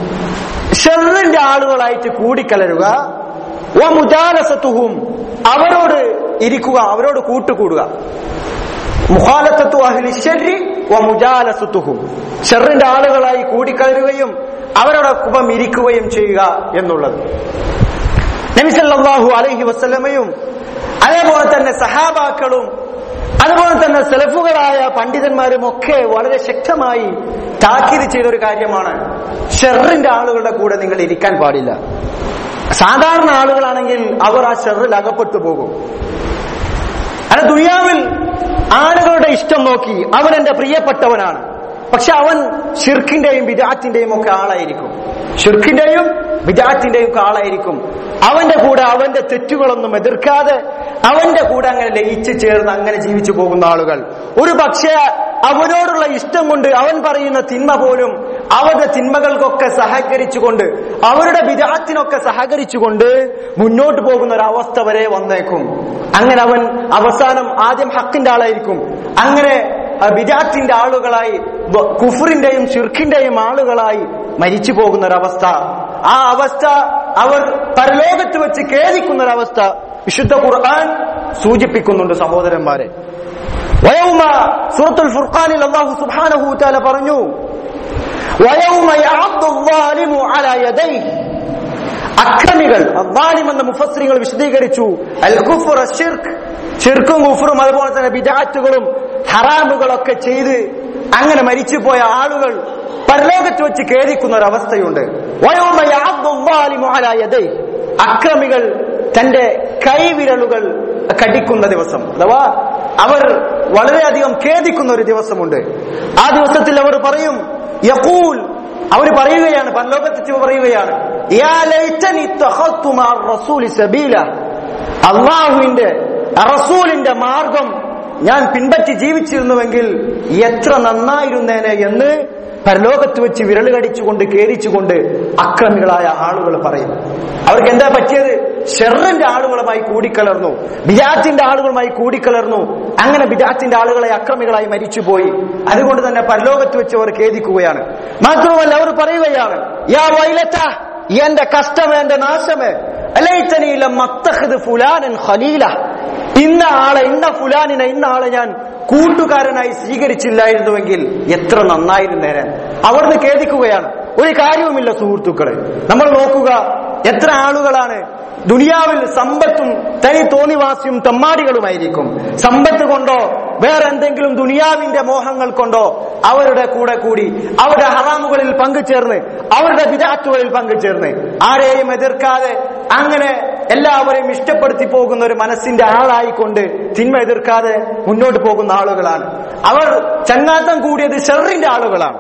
ഷെറിന്റെ ആളുകളായിട്ട് കൂടിക്കലരുക വ മുജാലസത്തുഹും അവരോട് ഇരിക്കുക അവരോട് കൂട്ടുകൂടുക മുഖാലത്തു അഹ്ലി ശർരി വ മുജാലസത്തുഹും ഷെറിന്റെ ആളുകളായി കൂടിക്കലരുകയും അവരോടൊപ്പം ഇരിക്കുകയും ചെയ്യുക എന്നുള്ളത് നബിസല്ലാഹു അലൈഹി വസ്ലമയും അതേപോലെ തന്നെ സഹാബാക്കളും അതുപോലെ തന്നെ സെലഫുകളായ പണ്ഡിതന്മാരും ഒക്കെ വളരെ ശക്തമായി താക്കീത് ചെയ്ത ഒരു കാര്യമാണ് ഷെറിന്റെ ആളുകളുടെ കൂടെ നിങ്ങൾ ഇരിക്കാൻ പാടില്ല സാധാരണ ആളുകളാണെങ്കിൽ അവർ ആ ഷെറിൽ അകപ്പെട്ടു പോകും അല്ല ദുനിയാവിൽ ആളുകളുടെ ഇഷ്ടം നോക്കി അവൻ എന്റെ പ്രിയപ്പെട്ടവനാണ് പക്ഷെ അവൻ ഷിർഖിന്റെയും ബിദാത്തിന്റെയും ഒക്കെ ആളായിരിക്കും ഷിർഖിന്റെയും ബിദാത്തിന്റെയും ഒക്കെ ആളായിരിക്കും അവന്റെ കൂടെ അവന്റെ തെറ്റുകളൊന്നും എതിർക്കാതെ അവന്റെ കൂടെ അങ്ങനെ ലയിച്ചു ചേർന്ന് അങ്ങനെ ജീവിച്ചു പോകുന്ന ആളുകൾ ഒരു പക്ഷേ അവനോടുള്ള ഇഷ്ടം കൊണ്ട് അവൻ പറയുന്ന തിന്മ പോലും അവരുടെ തിന്മകൾക്കൊക്കെ സഹകരിച്ചുകൊണ്ട് അവരുടെ വിരാത്തിനൊക്കെ സഹകരിച്ചുകൊണ്ട് മുന്നോട്ട് പോകുന്ന ഒരു അവസ്ഥ വരെ വന്നേക്കും അങ്ങനെ അവൻ അവസാനം ആദ്യം ഹക്കിന്റെ ആളായിരിക്കും അങ്ങനെ വിരാത്തിന്റെ ആളുകളായി ബ- കുഫറിന്റെയും ഷിർഖിന്റെയും ആളുകളായി മരിച്ചു പോകുന്ന ഒരവസ്ഥ ആ അവസ്ഥ അവർ പരലോകത്ത് വെച്ച് ഖേദിക്കുന്ന ഒരവസ്ഥ വിശുദ്ധ ഖുർആൻ സൂചിപ്പിക്കുന്നുണ്ട് സഹോദരന്മാരെ വയൗമ സൂറത്തുൽ ഫുർഖാനിൽ അല്ലാഹു സുബ്ഹാനഹു തആല പറഞ്ഞു വയൗമ യഅദ്ദു الظالم على يديه അക്രമികൾ അദ്വാലിം എന്ന മുഫസ്രിങ്ങൾ വിശദീകരിച്ചു അൽ കുഫർ ഷിർക്ക് ഷിർക്കും കുഫറും അതുപോലെ തന്നെ ബിദാറ്റുകളും ഹറാമുകളൊക്കെ ചെയ്ത് അങ്ങനെ മരിച്ചുപോയ ആളുകൾ പരലോകത്ത് വെച്ച് ഖേദിക്കുന്ന ഒരു അവസ്ഥയുണ്ട് വയോമ യഅദ്ദു അദ്വാലിമു അലാ യദൈ. അക്രമികൾ തന്റെ കൈവിരലുകൾ കടിക്കുന്ന ദിവസം അഥവാ അവർ വളരെയധികം ഖേദിക്കുന്ന ഒരു ദിവസമുണ്ട് ആ ദിവസത്തിൽ അവർ പറയും യഖൂൽ അവർ പറയുകയാണ് പരലോകത്ത് പറയുകയാണ് യാ ലൈതനി ഇത്തഖദ്തു മഅ റസൂലി സബീല അള്ളാഹുവിന്റെ റസൂലിന്റെ മാർഗം ഞാൻ പിൻപറ്റി ജീവിച്ചിരുന്നുവെങ്കിൽ എത്ര നന്നായിരുന്നേനെ എന്ന് പരലോകത്ത് വെച്ച് വിരൽ കടിച്ചുകൊണ്ട് കേരിച്ചുകൊണ്ട് അക്രമികളായ ആളുകൾ പറയും അവർക്ക് എന്താ പറ്റിയത് ഷെറിന്റെ ആളുകളുമായി കൂടിക്കലർന്നു ബിജാത്തിന്റെ ആളുകളുമായി കൂടിക്കലർന്നു അങ്ങനെ ബിജാത്തിന്റെ ആളുകളെ അക്രമികളായി മരിച്ചുപോയി അതുകൊണ്ട് തന്നെ പരലോകത്ത് വെച്ച് അവർ ഖേദിക്കുകയാണ് മാത്രമല്ല അവർ പറയുകയാണ് യാ വൈലത്ത എന്റെ കഷ്ടമേ എന്റെ നാശമേ അലൈത്തനിയിലെ മത്തഹദ് ഫുലാനൻ ഖലീല ഇന്ന ആളെ ഇന്ന ഫുലാനിനെ ഇന്ന ആളെ ഞാൻ കൂട്ടുകാരനായി സ്വീകരിച്ചില്ലായിരുന്നുവെങ്കിൽ എത്ര നന്നായിരുന്നേനെ അവിടുന്ന് ഖേദിക്കുകയാണ് ഒരു കാര്യവുമില്ല സുഹൃത്തുക്കളെ നമ്മൾ നോക്കുക എത്ര ആളുകളാണ് ദുനിയാവിൽ സമ്പത്തും തനി തോന്നിവാസിയും തമ്മാടികളുമായിരിക്കും സമ്പത്ത് കൊണ്ടോ വേറെ എന്തെങ്കിലും ദുനിയാവിന്റെ മോഹങ്ങൾ കൊണ്ടോ അവരുടെ കൂടെ കൂടി അവരുടെ ഹറാമുകളിൽ പങ്കുചേർന്ന് അവരുടെ വിദാറ്റുകളിൽ പങ്കുചേർന്ന് ആരെയും എതിർക്കാതെ അങ്ങനെ എല്ലാവരെയും ഇഷ്ടപ്പെടുത്തി പോകുന്ന ഒരു മനസ്സിന്റെ ആളായിക്കൊണ്ട് തിന്മ എതിർക്കാതെ മുന്നോട്ട് പോകുന്ന ആളുകളാണ് അവർ ചങ്ങാത്തം കൂടിയത് ഷെറിന്റെ ആളുകളാണ്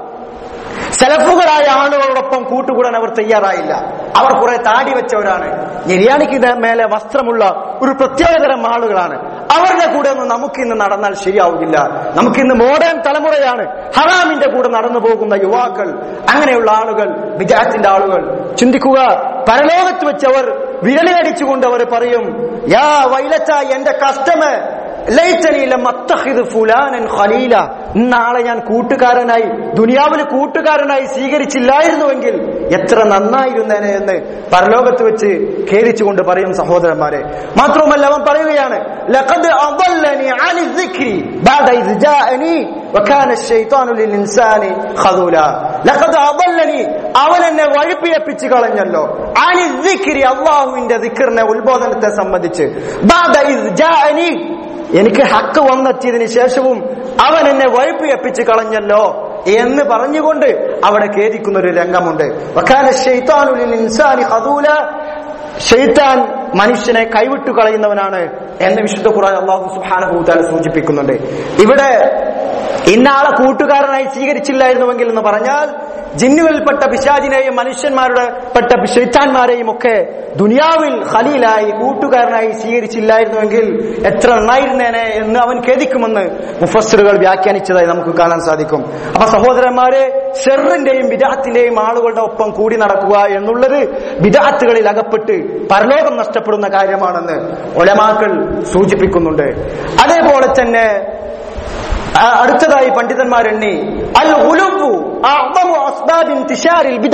സെലഫുകളായ ആളുകളോടൊപ്പം കൂട്ടുകൂടാൻ അവർ തയ്യാറായില്ല അവർ കുറെ താടി വെച്ചവരാണ് നിര്യാണിക്ക് മേലെ വസ്ത്രമുള്ള ഒരു പ്രത്യേകതരം ആളുകളാണ് അവരുടെ കൂടെ ഒന്നും നമുക്കിന്ന് നടന്നാൽ ശരിയാവുകയില്ല നമുക്കിന്ന് മോഡേൺ തലമുറയാണ് ഹറാമിന്റെ കൂടെ നടന്നു പോകുന്ന യുവാക്കൾ അങ്ങനെയുള്ള ആളുകൾ വിജാത്തിന്റെ ആളുകൾ ചിന്തിക്കുക പരലോകത്ത് വെച്ചവർ വിരലടിച്ചുകൊണ്ട് അവർ പറയും യാ വൈലച്ച എന്റെ കസ്റ്റമർ ലൈറ്റനിയിലെ മത്തഹിദ് ഫുലാനൻ ഖലീല നാളെ ഞാൻ കൂട്ടുകാരനായി ദുനിയാവിൽ കൂട്ടുകാരനായി സ്വീകരിച്ചില്ലായിരുന്നുവെങ്കിൽ എത്ര നന്നായിരുന്നേനെ എന്ന് പരലോകത്ത് വെച്ച് ഖേദിച്ചുകൊണ്ട് പറയും സഹോദരന്മാരെ മാത്രവുമല്ല അവൻ പറയുകയാണ് ലഖദ് അضلني عن الذكر بعد إذ جاءني وكان الشيطان للإنسان خذولا لقد أضلني അവൻ എന്നെ വഴിപ്പിയപ്പിച്ച് കളഞ്ഞല്ലോ അനി ദിക്രി അള്ളാഹുവിന്റെ ദിക്കറിനെ ഉത്ബോധനത്തെ സംബന്ധിച്ച് ബാദ ഇദ് ജാഅനി എനിക്ക് ഹക്ക് വന്നെത്തിയതിനു ശേഷവും അവൻ എന്നെ വഴിപ്പിയപ്പിച്ച് കളഞ്ഞല്ലോ എന്ന് പറഞ്ഞുകൊണ്ട് അവിടെ ഖേദിക്കുന്ന ഒരു രംഗമുണ്ട് വക്കാന ശൈത്താനുലിൽ ഇൻസാനി ഖദൂല ഷെയ്ത്താൻ മനുഷ്യനെ കൈവിട്ടു കളയുന്നവനാണ് എന്ന് വിശുദ്ധ ഖുർആൻ അള്ളാഹു സുഹാനഹൂത്താല സൂചിപ്പിക്കുന്നുണ്ട് ഇവിടെ ഇന്നാളെ കൂട്ടുകാരനായി സ്വീകരിച്ചില്ലായിരുന്നുവെങ്കിൽ എന്ന് പറഞ്ഞാൽ ജിന്നുകളിൽപ്പെട്ട പിശാചിനെയും മനുഷ്യന്മാരുടെ പെട്ട ഷെയ്ത്താന്മാരെയും ഒക്കെ ദുനിയാവിൽ ഖലീലായി കൂട്ടുകാരനായി സ്വീകരിച്ചില്ലായിരുന്നുവെങ്കിൽ എത്ര നന്നായിരുന്നേനെ എന്ന് അവൻ ഖേദിക്കുമെന്ന് മുഫസ്സറുകൾ വ്യാഖ്യാനിച്ചതായി നമുക്ക് കാണാൻ സാധിക്കും അപ്പൊ സഹോദരന്മാരെ ഷെറിന്റെയും ബിദാത്തിന്റെയും ആളുകളുടെ ഒപ്പം കൂടി നടക്കുക എന്നുള്ളത് ബിദാത്തുകളിൽ അകപ്പെട്ട് പരലോകം നഷ്ടപ്പെടുന്ന കാര്യമാണെന്ന് ഒലമാക്കൾ സൂചിപ്പിക്കുന്നുണ്ട് അതേപോലെ തന്നെ ആ, അടുത്തതായി പണ്ഡിതന്മാരെണ്ണി അൽ ഉലുബു അഅ്ദമു അസ്ബാബി ഇന്തിശാരിൽ ബിദ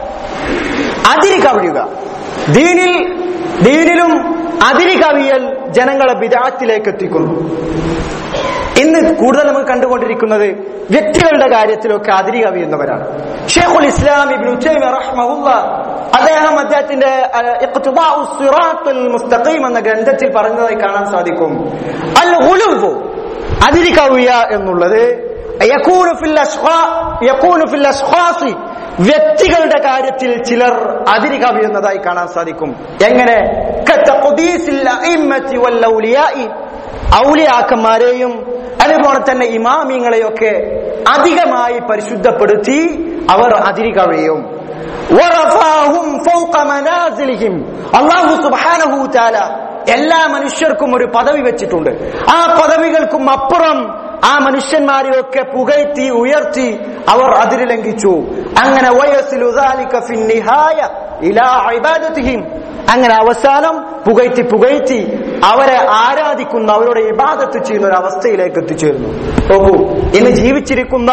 അതിരി കവിയുക ദീനിൽ ദീനിലും അതിരി കവിയൽ ജനങ്ങളെ ബിദാത്തിലേക്ക് എത്തിക്കുന്നു ഇന്ന് കൂടുതൽ നമുക്ക് കണ്ടുകൊണ്ടിരിക്കുന്നത് വ്യക്തികളുടെ കാര്യത്തിലൊക്കെ അതിരി കവിയുന്നവരാണ് ഷെയ്ഖുൽ ഇസ്ലാം ഇബ്നു തൈമിയ റഹ്മഹുല്ല അദ്ദേഹം അദ്ദേഹത്തിന്റെ അഹ്, ഇഖ്തിദാഉ സിറാത്തുൽ മുസ്തഖീം എന്ന ഗ്രന്ഥത്തിൽ പറഞ്ഞതായി കാണാൻ സാധിക്കും അൽ ഉലുവു അതിരി കവിയ എന്നുള്ളത് യകൂനു ഫിൽ അശ്ഖാ- യകൂനു ഫിൽ അശ്ഖാസി വ്യക്തികളുടെ കാര്യത്തിൽ ചിലർ അതിരി കവിയുന്നതായി കാണാൻ സാധിക്കും എങ്ങനെ കത്തഖ്ദീസിൽ അഇമ്മത്തി വൽ ഔലിയാഇ ഔലിയാക്കന്മാരെയും അതുപോലെ തന്നെ ഇമാമിങ്ങളെയൊക്കെ അധികമായി പരിശുദ്ധപ്പെടുത്തി അവർ അതിരി കവിയും വറഫാഹും ഫൗക മനാസിലിഹിം അല്ലാഹു സുബ്ഹാനഹു തആല എല്ലാ മനുഷ്യർക്കും ഒരു പദവി വെച്ചിട്ടുണ്ട് ആ പദവികൾക്കും അപ്പുറം ആ മനുഷ്യന്മാരെയൊക്കെ പുകഴ്ത്തി ഉയർത്തി അവർ അതിര് ലംഘിച്ചു അങ്ങനെ വയസ്സിലു ذلك في النهاية إلى عبادتهم അങ്ങനെ അവസാനം പുകഴ്ത്തി പുകഴ്ത്തി അവരെ ആരാധിക്കുന്ന അവരുടെ ഇബാദത്ത് ചെയ്യുന്ന ഒരു അവസ്ഥയിലേക്ക് എത്തിച്ചേരുന്നു നോക്കൂ ഇന്ന് ജീവിച്ചിരിക്കുന്ന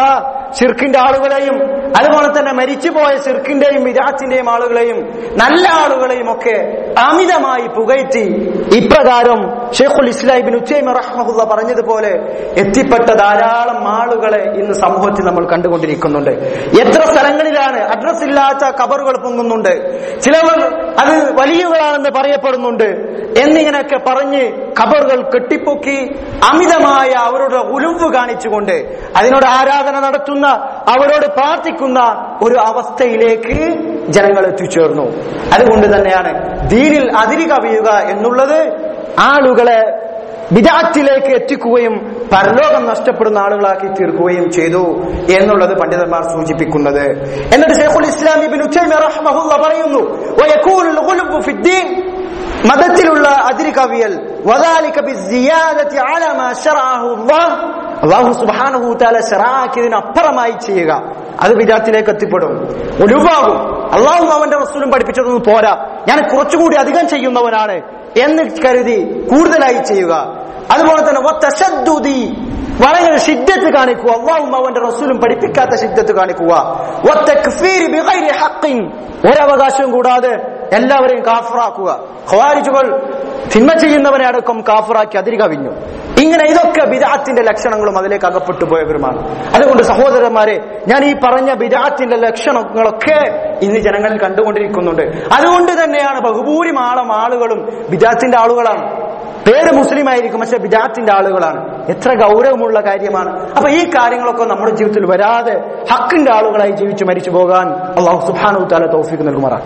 ഷിർക്കിന്റെ ആളുകളെയും അതുപോലെ തന്നെ മരിച്ചുപോയ ഷിർക്കിന്റെയും വിരാറ്റിന്റെയും ആളുകളെയും നല്ല ആളുകളെയും ഒക്കെ അമിതമായി പുകഴ്ത്തി ഇപ്രകാരം ഷെയ്ഖുൽ ഇസ്ലാഹിബിൻ ഉച്ചൈമ റഹ്മഹുല്ല പറഞ്ഞതുപോലെ എത്തിപ്പെട്ട ധാരാളം ആളുകളെ ഇന്ന് സമൂഹത്തിൽ നമ്മൾ കണ്ടുകൊണ്ടിരിക്കുന്നുണ്ട് എത്ര സ്ഥലങ്ങളിലാണ് അഡ്രസ് ഇല്ലാത്ത കബറുകൾ പൊങ്ങുന്നുണ്ട് ചിലവർ അത് വലിയവരാണെന്ന് പറയപ്പെടുന്നുണ്ട് എന്നിങ്ങനെയൊക്കെ പറഞ്ഞ് ഖബറുകൾ കെട്ടിപ്പൊക്കി അമിതമായ അവരുടെ ഉലുവ് കാണിച്ചുകൊണ്ട് അതിനോട് ആരാധന നടത്തുന്ന അവരോട് പ്രാർത്ഥിക്കുന്ന ഒരു അവസ്ഥയിലേക്ക് ജനങ്ങൾ എത്തിച്ചേർന്നു അതുകൊണ്ട് തന്നെയാണ് ദീനിൽ അതിരി കവിയുക എന്നുള്ളത് ആളുകളെ വിദാത്തിലേക്ക് എത്തിക്കുകയും പരലോകം നഷ്ടപ്പെടുന്ന ആളുകളാക്കി തീർക്കുകയും ചെയ്തു എന്നുള്ളത് പണ്ഡിതന്മാർ സൂചിപ്പിക്കുന്നത് എന്നിട്ട് ഷെയ്ഖുൽ ഇസ്ലാം ഇബ്നു തൈമിയ റഹ്മഹുള്ള പറയുന്നു വയകൂലുൽ ഖുലുബു ഫിദ്ദീൻ മതത്തിലുള്ള അതിരി കവിയൽ വദാലിക ബിസിയാദതി അലാ മാ ശറഅഹു അല്ലാഹ് അല്ലാഹു സുബ്ഹാനഹു തആല ശറഅക്കിയതിന് അപ്പുറമായി ചെയ്യുക അത് വിദാത്തിലേക്ക് എത്തിപ്പെടും ഒഴിവാകും അള്ളാഹു അവന്റെ റസൂലും പഠിപ്പിച്ചതൊന്നും പോരാ ഞാൻ കുറച്ചുകൂടി അധികം ചെയ്യുന്നവനാണ് എന്ന് കരുതി കൂടുതലായി ചെയ്യുക അതുപോലെ തന്നെ വത്തശദ്ദുദി വളരെ ശിദ്ധത്ത് കാണിക്കുക അള്ളാഹും അവന്റെ റസൂലും പഠിപ്പിക്കാത്ത ശിദ്ധത്ത് കാണിക്കുക വത്തക്ഫീരി ബിഗൈരി ഹഖിൻ ഒരവകാശവും കൂടാതെ എല്ലാവരെയും കാഫറാക്കുക ഖവാരിജുകൾ തിന്മ ചെയ്യുന്നവനെ അടക്കം കാഫറാക്കി അതിരി കവിഞ്ഞു ഇങ്ങനെ ഇതൊക്കെ ബിദാത്തിന്റെ ലക്ഷണങ്ങളും അതിലേക്ക് അകപ്പെട്ടു പോയവരുമാണ് അതുകൊണ്ട് സഹോദരന്മാരെ ഞാൻ ഈ പറഞ്ഞ ബിദാത്തിന്റെ ലക്ഷണങ്ങളൊക്കെ ഇന്ന് ജനങ്ങളിൽ കണ്ടുകൊണ്ടിരിക്കുന്നുണ്ട് അതുകൊണ്ട് തന്നെയാണ് ബഹുഭൂരിമാളം ആളുകളും ബിദാത്തിന്റെ ആളുകളാണ് പേര് മുസ്ലിം ആയിരിക്കും പക്ഷെ ബിദാത്തിന്റെ ആളുകളാണ് എത്ര ഗൗരവമുള്ള കാര്യമാണ് അപ്പൊ ഈ കാര്യങ്ങളൊക്കെ നമ്മുടെ ജീവിതത്തിൽ വരാതെ ഹക്കിന്റെ ആളുകളായി ജീവിച്ചു മരിച്ചു പോകാൻ അള്ളാഹു സുബാനു താല തൗഫീഖ് നൽകുമാറാണ്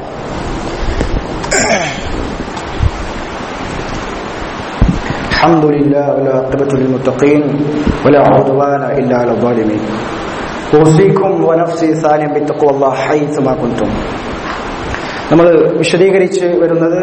الحمد لله والعاقبة للمتقين ولا عدوان إلا على الظالمين أوصيكم ونفسي ثانيا بتقوى الله حيثما كنتم നമ്മൾ വിശദീകരിച്ച് വരുന്നത്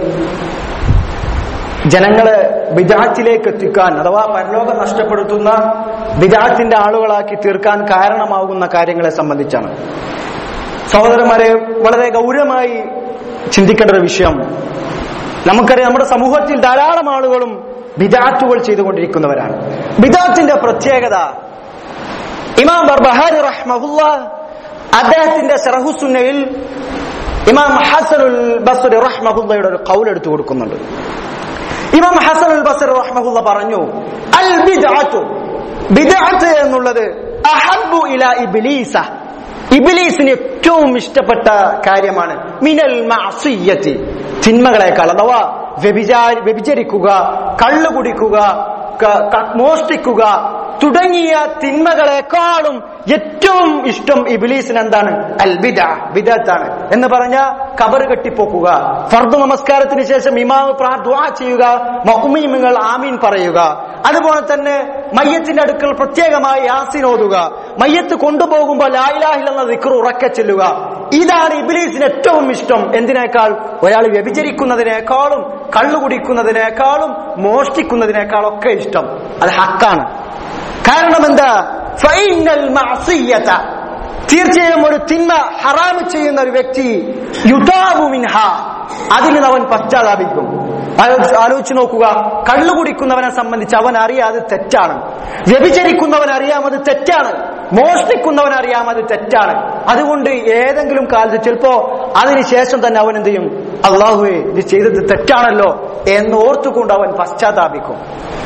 ജനങ്ങളെ വിദാത്തിലേക്ക് എത്തിക്കാൻ അഥവാ പരലോകം നഷ്ടപ്പെടുത്തുന്ന വിദാത്തിന്റെ ആളുകളാക്കി തീർക്കാൻ കാരണമാകുന്ന കാര്യങ്ങളെ സംബന്ധിച്ചാണ് സഹോദരന്മാരെ വളരെ ഗൗരവമായി ചിന്തിക്കേണ്ട ഒരു വിഷയം നമുക്കറിയാം നമ്മുടെ സമൂഹത്തിൽ ധാരാളം ആളുകളും ബിദാറ്റുകൾ ചെയ്തുകൊണ്ടിരിക്കുന്നവരാണ് ബിദാത്തിന്റെ പ്രത്യേകത ഇമാം ബർബഹാരി റഹ്മഹുല്ല അദ്ദേഹത്തിന്റെ സറഹുസുന്നയിൽ ഇമാം ഹസനുൽ ബസ്രി റഹ്മഹുല്ലയുടെ ഒരു കൗൽ എടുത്തു കൊടുക്കുന്നുണ്ട് ഇമാം ഹസനുൽ ബസ്രി റഹ്മഹുല്ല പറഞ്ഞു അൽ ബിദ്അത്തു ബിദ്അത്ത് എന്നുള്ളത് അഹബ്ബു ഇല ഇബ്ലീസ ഇബിലീസിന് ഏറ്റവും ഇഷ്ടപ്പെട്ട കാര്യമാണ് മിനൽ മഅസിയ്യത്തി തിന്മകളെക്കാൾ അഥവാ വ്യഭിചാരി വ്യഭിചരിക്കുക കള്ളു കുടിക്കുക ക- ക- മോഷ്ടിക്കുക തുടങ്ങിയ തിന്മകളെക്കാളും ഏറ്റവും ഇഷ്ടം ഇബിലീസിന് എന്താണ് അൽ ബിദ ബിദത്താണ് എന്ന് പറഞ്ഞ കബർ കെട്ടിപ്പോക്കുക ഫർദ് നമസ്കാരത്തിന് ശേഷം ഇമാവ് പ്രാർത്ഥന ചെയ്യുക മഹുമീമുകൾ ആമീൻ പറയുക അതുപോലെ തന്നെ മയ്യത്തിന്റെ അടുക്കൽ പ്രത്യേകമായി യാസിൻ ഓതുക മയ്യത്ത് കൊണ്ടുപോകുമ്പോൾ ലായിലാഹിൽ എന്ന ദിക്ർ ഉറക്കെ ചെല്ലുക ഇതാണ് ഇബിലീസിന് ഏറ്റവും ഇഷ്ടം എന്തിനേക്കാൾ ഒരാൾ വ്യഭിചരിക്കുന്നതിനേക്കാളും കള്ളു കുടിക്കുന്നതിനേക്കാളും മോഷ്ടിക്കുന്നതിനേക്കാളും ഒക്കെ ഇഷ്ടം അത് ഹക്കാണ് കാരണം എന്താ ഫൈനൽ മഅസിയ്യത തീർച്ചയായും ഒരു തിന്മ ഹറാമ് ചെയ്യുന്ന ഒരു വ്യക്തി യുതാബു മിൻഹ അതിൽ നിന്ന് അവൻ പശ്ചാത്താപിക്കും ആലോചിച്ച് ആലോചിച്ച് നോക്കുക കള്ളു കുടിക്കുന്നവനെ സംബന്ധിച്ച് അവൻ അറിയാം അത് തെറ്റാണ് വ്യഭിചരിക്കുന്നവൻ അറിയാം അത് തെറ്റാണ് മോഷ്ടിക്കുന്നവൻ അറിയാം അത് തെറ്റാണ് അതുകൊണ്ട് ഏതെങ്കിലും കാലത്ത് ചിലപ്പോ അതിനുശേഷം തന്നെ അവൻ എന്ത് ചെയ്യും അള്ളാഹുവെ ഇത് ചെയ്തത് തെറ്റാണല്ലോ എന്ന് ഓർത്തുകൊണ്ട് അവൻ പശ്ചാത്താപിക്കും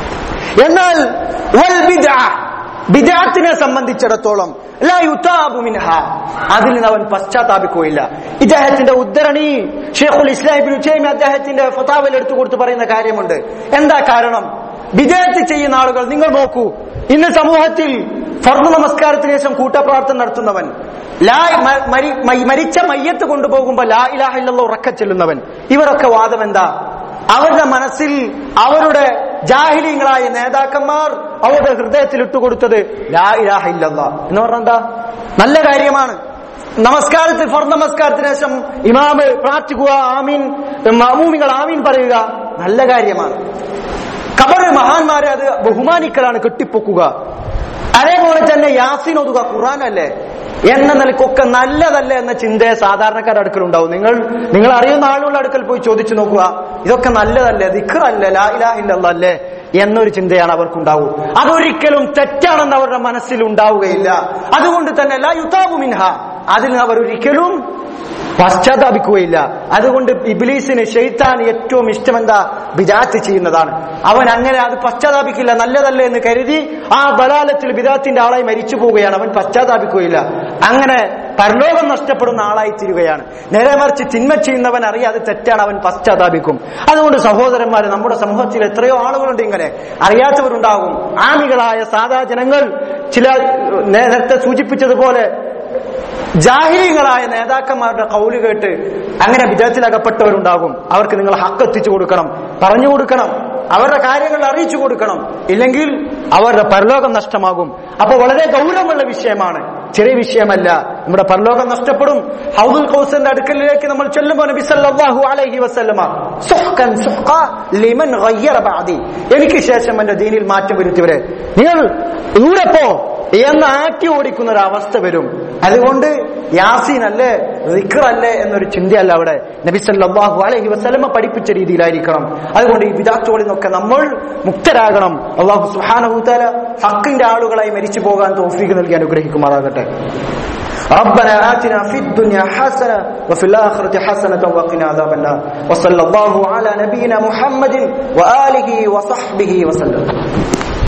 എന്നാൽ വൽ ബിദ്അ ബിദാത്തിനെ സംബന്ധിച്ചിടത്തോളം ലാ യുതാബു മിൻഹ അതിൽ നിന്ന് അവൻ പശ്ചാത്താപിക്കുകയില്ല ഇദ്ദേഹത്തിന്റെ ഉദ്ധരണി ഷെയ്ഖുൽ ഇസ്ലാം ഇബ്നു തൈമിയ അദ്ദേഹത്തിന്റെ ഫതാവയിൽ എടുത്തു കൊടുത്ത് പറയുന്ന കാര്യമുണ്ട് എന്താ കാരണം വിദേഹത്ത് ചെയ്യുന്ന ആളുകൾ നിങ്ങൾ നോക്കൂ ഇന്ന് സമൂഹത്തിൽ ഫർദ് നമസ്കാരത്തിന് ശേഷം കൂട്ടപ്രാർത്ഥന നടത്തുന്നവൻ ലാ മ- മരി- മ- മരിച്ച മയ്യത്ത് കൊണ്ടുപോകുമ്പോൾ ലാ ഇലാഹ ഇല്ലല്ലാഹ് ഉറക്ക ചെല്ലുന്നവൻ ഇവരൊക്കെ വാദം എന്താ അവരുടെ മനസ്സിൽ അവരുടെ ജാഹിലീങ്ങളായ നേതാക്കന്മാർ അവരുടെ ഹൃദയത്തിൽ ഇട്ടുകൊടുത്തത് ലാ ഇലാഹ ഇല്ലല്ലാ എന്ന് പറഞ്ഞാൽ എന്താ നല്ല കാര്യമാണ് നമസ്കാരത്തിൽ ഫർ നമസ്കാരത്തിന് ശേഷം ഇമാമ് പ്രാർത്ഥിക്കുക ആമീൻ മാമൂമികൾ ആമീൻ പറയുക നല്ല കാര്യമാണ് കബറ് മഹാന്മാരെ അത് ബഹുമാനിക്കലാണ് കെട്ടിപ്പൊക്കുക അതേപോലെ തന്നെ യാസീൻ ഒതുക ഖുർആാനല്ലേ എന്ന നിലക്കൊക്കെ നല്ലതല്ലേ എന്ന ചിന്തയെ സാധാരണക്കാരുടെ അടുക്കൽ ഉണ്ടാവും നിങ്ങൾ നിങ്ങൾ അറിയുന്ന ആളുകളുടെ അടുക്കൽ പോയി ചോദിച്ചു നോക്കുക ഇതൊക്കെ നല്ലതല്ലേ ദിഖറല്ലേ ലാ ഇലാഹ ഇല്ലല്ലാഹ് അല്ലേ എന്നൊരു ചിന്തയാണ് അവർക്കുണ്ടാവുക അതൊരിക്കലും തെറ്റാണെന്ന് അവരുടെ മനസ്സിൽ ഉണ്ടാവുകയില്ല അതുകൊണ്ട് തന്നെ ലാ യുതാബു മിൻഹ അതിൽ അവർ ഒരിക്കലും പശ്ചാത്താപിക്കുകയില്ല അതുകൊണ്ട് ഇബിലീസിന് ഷെയ്ത്താൻ ഏറ്റവും ഇഷ്ടം എന്താ ബിദാത്ത് ചെയ്യുന്നതാണ് അവൻ അങ്ങനെ അത് പശ്ചാത്താപിക്കില്ല നല്ലതല്ലേ എന്ന് കരുതി ആ ബലാലത്തിൽ ബിദാത്തിന്റെ ആളായി മരിച്ചു പോവുകയാണ് അവൻ പശ്ചാത്താപിക്കുകയില്ല അങ്ങനെ പരലോകം നഷ്ടപ്പെടുന്ന ആളായി തീരുകയാണ് നേരെ മറിച്ച് തിന്മ ചെയ്യുന്നവൻ അറിയാതെ തെറ്റാണ് അവൻ പശ്ചാത്താപിക്കും അതുകൊണ്ട് സഹോദരന്മാര് നമ്മുടെ സമൂഹത്തിൽ എത്രയോ ആളുകളുണ്ട് ഇങ്ങനെ അറിയാത്തവരുണ്ടാകും ആമികളായ സാധാ ജനങ്ങൾ ചില നേരത്തെ സൂചിപ്പിച്ചതുപോലെ ജാഹിരികളായ നേതാക്കന്മാരുടെ കൗല് കേട്ട് അങ്ങനെ വിജയത്തിലകപ്പെട്ടവരുണ്ടാകും അവർക്ക് നിങ്ങൾ ഹക്ക് എത്തിച്ചു കൊടുക്കണം പറഞ്ഞു കൊടുക്കണം അവരുടെ കാര്യങ്ങൾ അറിയിച്ചു കൊടുക്കണം ഇല്ലെങ്കിൽ അവരുടെ പരലോകം നഷ്ടമാകും അപ്പൊ വളരെ ഗൗരവമുള്ള വിഷയമാണ് ചെറിയ വിഷയമല്ല നമ്മുടെ പരലോകം നഷ്ടപ്പെടും ഹൗദുൽ കൗസറിന്റെ അടുക്കലിലേക്ക് നമ്മൾ ചെല്ലുമ്പോൾ നബി സല്ലല്ലാഹു അലൈഹി വസല്ലമ സുഹ്കൻ സുഹ്ക ലിമൻ ഗയ്യറ ബഅദി എനിക്ക് ശേഷം എന്റെ ദീനിൽ മാറ്റം വരുത്തിയവരെ നിങ്ങൾ ദൂരെ പോ എന്ന് ആറ്റി ഓടിക്കുന്ന ഒരു അവസ്ഥ വരും അതുകൊണ്ട് യാസീൻ അല്ലേ റിഖറല്ലേ എന്നൊരു ചിന്തയല്ല അവിടെ നബി സല്ലല്ലാഹു അലൈഹി വസല്ലമ പഠിപ്പിച്ച രീതിയിലായിരിക്കണം അതുകൊണ്ട് ഈ വിദാത്തോളിൽ നിന്നൊക്കെ നമ്മൾ മുക്തരാകണം അള്ളാഹു സുബ്ഹാനഹു തആല ഹക്കിന്റെ ആളുകളായി മരിച്ചു പോകാൻ തോഫീക്ക് നൽകി അനുഗ്രഹിക്കുമാറാകട്ടെ ربنا آتنا في الدنيا حسنة وفي الآخرة حسنة وقنا عذاب النار وصلى الله على نبينا محمد وآله وصحبه وسلم